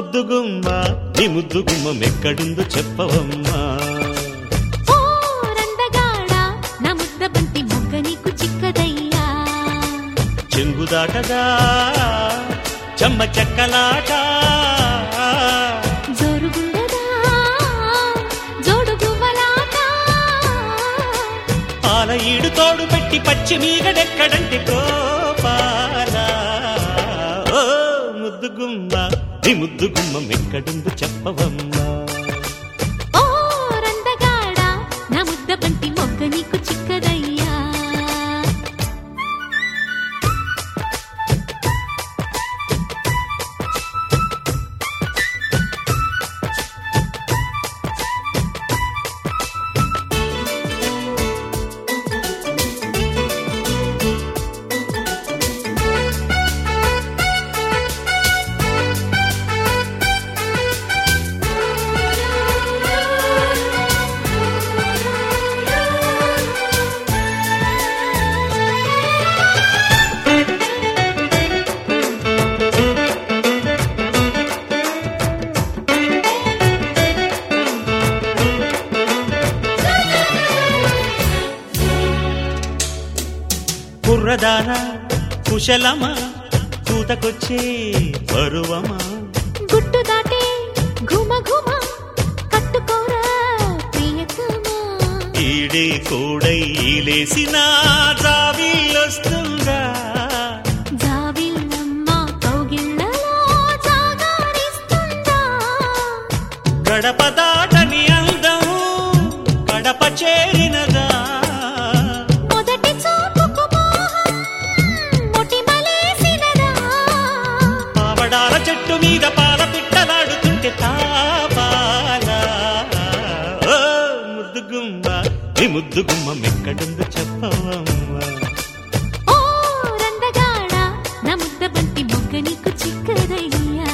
ముద్దుగుమ్మ నీ ముద్దుగుమ్మ మెక్కడుందో చెప్పవమ్మా ఓ రందగాడా నా ముద్ద బంతి మొగ్గ నీకు చిక్కదయ్యా చెంగుదాటదా చెమ్మ చెక్కలాట జోరుగుండదా జోడు గువ్వలాట పాల ఈడు తోడు పెట్టి పచ్చి మీగడెక్కడంటే గోపాల ఓ ముద్దుగుమ్మ నీ ముద్దుగుమ్మ మెక్కడుందో చెప్పవమ్మా ఓ రందగాడా నా ముద్ద బంతి మొగ్గ నీకు చిక్కదయ్యా కుర్రదాన కుశలమా కూతకొచ్చే పరువమా గుట్టు దాటే ఘుమ ఘుమ కట్టుకోరా ప్రియతమా ఈడే కోడై లేసిన జాబిల్లొస్తుందా జాబిల్లమ్మ కౌగిళ్ళలో జాగారిస్తుందా గడప దాటని అందం గడప చేరినదా మొదటి చూపుకు మోహం మొటిమలేసినదా పావడాల చెట్టు మీద పాల పిట్టలాడుతుంటే తాపాల ఓ ముద్దుగుమ్మ నీ ముద్దుగుమ్మ మెక్కడుందో చెప్పవమ్మా ఓ రందగాడా నా ముద్ద బంతి మొగ్గ నీకు చిక్కదయ్యా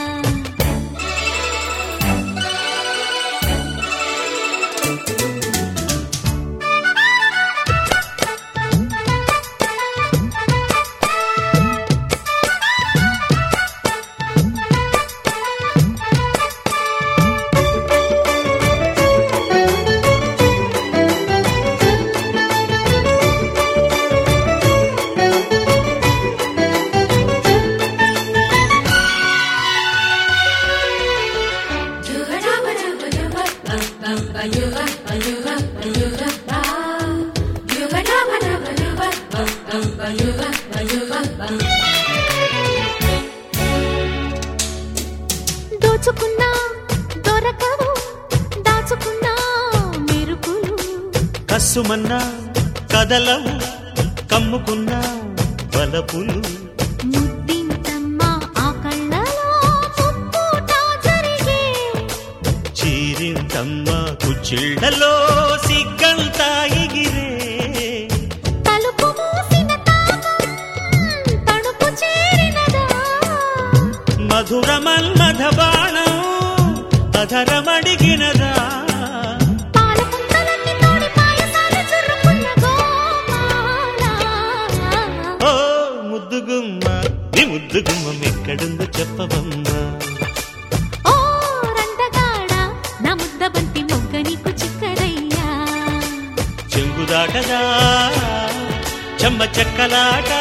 దోచుకున్నా దొరకవు దాచుకున్నా మెరుపులు కస్సుమన్నా కదలవు కమ్ముకున్నా బలపులు ముద్దింతమ్మ ఆ కళ్ళలో ముప్పుట జరిగే చీరింతమ్మ కుచ్చిళ్ళలో సిగ్గంతా ఎగిరే తలుపు మూసిన తాపం తణుపు చేరినదా మధుర మన్మథ బాణం అధరమడిగినదా పాల పుంతలన్నీ తోడి పాయసాలు చుర్రుకున్న గోపాల ఓ ముద్దుగుమ్మ నీ ముద్దుగుమ్మ ఎక్కడుందో చెప్పవమ్మా ఓ రందగాడా నా ముద్ద బంతి మొగ్గ నీకు చిక్కదయ్యా చెంగుదాటదా చెమ్మ చెక్కలాట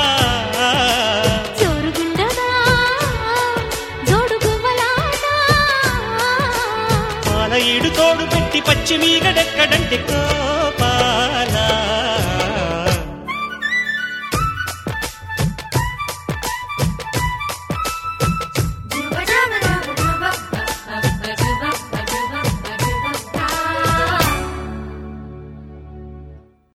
జోరుగుండదా జోడు గువ్వలాట పాల ఈడు తోడు పెట్టి పచ్చి మీగడెక్కడంటే కో